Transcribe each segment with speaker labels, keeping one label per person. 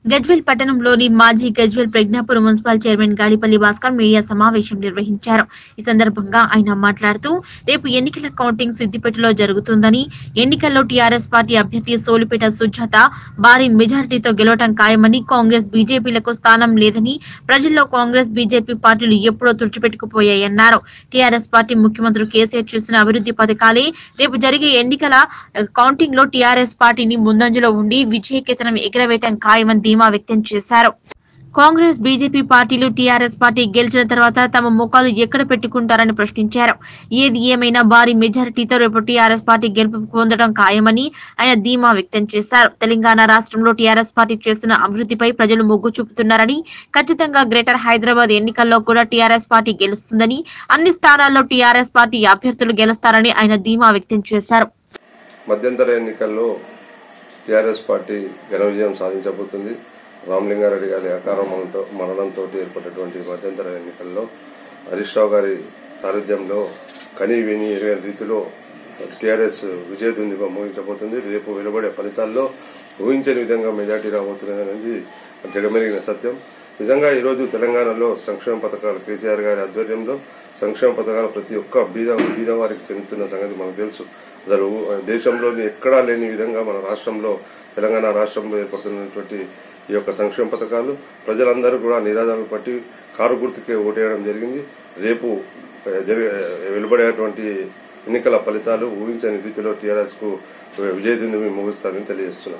Speaker 1: గజ్వేల్ పట్టణంలోని మాజీ Gajwel Prajnapuram municipal chairman Gadipalli Bhaskar media సమావేశం నిర్వహించారు ఈ సందర్భంగా ఆయన మాట్లాడుతూ రేపు ఎన్నికల కౌంటింగ్ సిద్దిపేటలో జరుగుతుందని ఎన్నికల్లో టీఆర్ఎస్ పార్టీ అభ్యర్థి సోలిపేట సుజాత భారీ మెజారిటీతో గెలవటం ఖాయమని కాంగ్రెస్ బీజేపీలకు స్థానం లేదని ప్రజల్లో కాంగ్రెస్ బీజేపీ పార్టీలు ఎప్పుడో తుడిచిపెట్టుకుపోయాయన్నారు టీఆర్ఎస్ పార్టీ ముఖ్యమంత్రి కేసీఆర్ చేసిన అభివృద్ధి పథకాలే రేపు జరిగే ఎన్నికల కౌంటింగ్ లో టీఆర్ఎస్ పార్టీని ముందంజలో ఉండి విజయకేతనం ఎగరవేయటం ఖాయమని ధీమా వ్యక్తం చేశారు కాంగ్రెస్ బీజేపీ పార్టీలు టీఆర్ఎస్ పార్టీ గెలిచిన తర్వాత తమ ముఖాలు ఎక్కడ పెట్టుకుంటారని ప్రశ్నించారు ఏది ఏమైనా భారీ మెజారిటీతో రేపు టీఆర్ఎస్ పార్టీ గెలుపు పొందడం ఖాయమని ఆయన ధీమా వ్యక్తం చేశారు తెలంగాణ రాష్ట్రంలో టీఆర్ఎస్ పార్టీ చేసిన అభివృద్ధిపై ప్రజలు మొగ్గు చూపుతున్నారని ఖచ్చితంగా గ్రేటర్ హైదరాబాద్ ఎన్నికల్లో కూడా టీఆర్ఎస్ పార్టీ గెలుస్తుందని అన్ని స్థానాల్లో టీఆర్ఎస్ పార్టీ అభ్యర్థులు గెలుస్తారని ఆయన ధీమా వ్యక్తం చేశారు
Speaker 2: మధ్యంతర ఎన్నికల్లో టీఆర్ఎస్ పార్టీ ఘన విజయం సాధించబోతుంది రామలింగారెడ్డి గారి అకార మరణంతో మరణంతో ఏర్పడినటువంటి మధ్యంతర ఎన్నికల్లో హరీష్ రావు గారి సారథ్యంలో కని విని ఎరగని రీతిలో టీఆర్ఎస్ విజయదుందిగా ముగించబోతుంది రేపు వెలువడే ఫలితాల్లో ఊహించని విధంగా మెజార్టీ రాబోతున్నది అనేది జగమెరిగిన సత్యం నిజంగా ఈరోజు తెలంగాణలో సంక్షేమ పథకాలు కేసీఆర్ గారి ఆధ్వర్యంలో సంక్షేమ పథకాలు ప్రతి ఒక్క బీద బీద వారికి చెందుతున్న సంగతి మనకు తెలుసు అసలు దేశంలోని ఎక్కడా లేని విధంగా మన రాష్ట్రంలో తెలంగాణ రాష్ట్రంలో ఏర్పడుతున్నటువంటి ఈ యొక్క సంక్షేమ పథకాలు ప్రజలందరూ కూడా నిరాధారణ పట్టి కారు గుర్తుకే ఓటేయడం జరిగింది రేపు ఆ, జరి వెలువడేటువంటి ఎన్నికల ఫలితాలు ఊహించని రీతిలో టీఆర్ఎస్ కు విజయదుందుమి ముగుస్తారని తెలియజేస్తున్నాం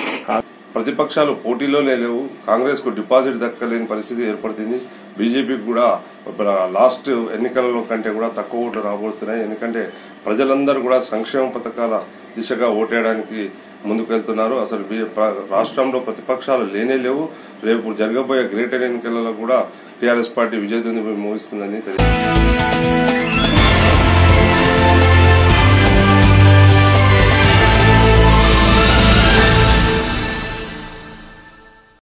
Speaker 2: ప్రతిపక్షాలు పోటీలోనే లేవు కాంగ్రెస్ కు డిపాజిట్ దక్కలేని పరిస్థితి ఏర్పడుతుంది బీజేపీకి కూడా మన లాస్ట్ ఎన్నికలలో కంటే కూడా తక్కువ ఓట్లు రాబోతున్నాయి ఎందుకంటే ప్రజలందరూ కూడా సంక్షేమ పథకాల దిశగా ఓటేయడానికి ముందుకు వెళ్తున్నారు అసలు బీ- ప్ర- రాష్ట్రంలో ప్రతిపక్షాలు లేనే లేవు రేపు జరగబోయే గ్రేటర్ ఎన్నికలలో కూడా టీఆర్ఎస్ పార్టీ విజయదుంది ముగిస్తుందని తెలియజేస్తున్నారు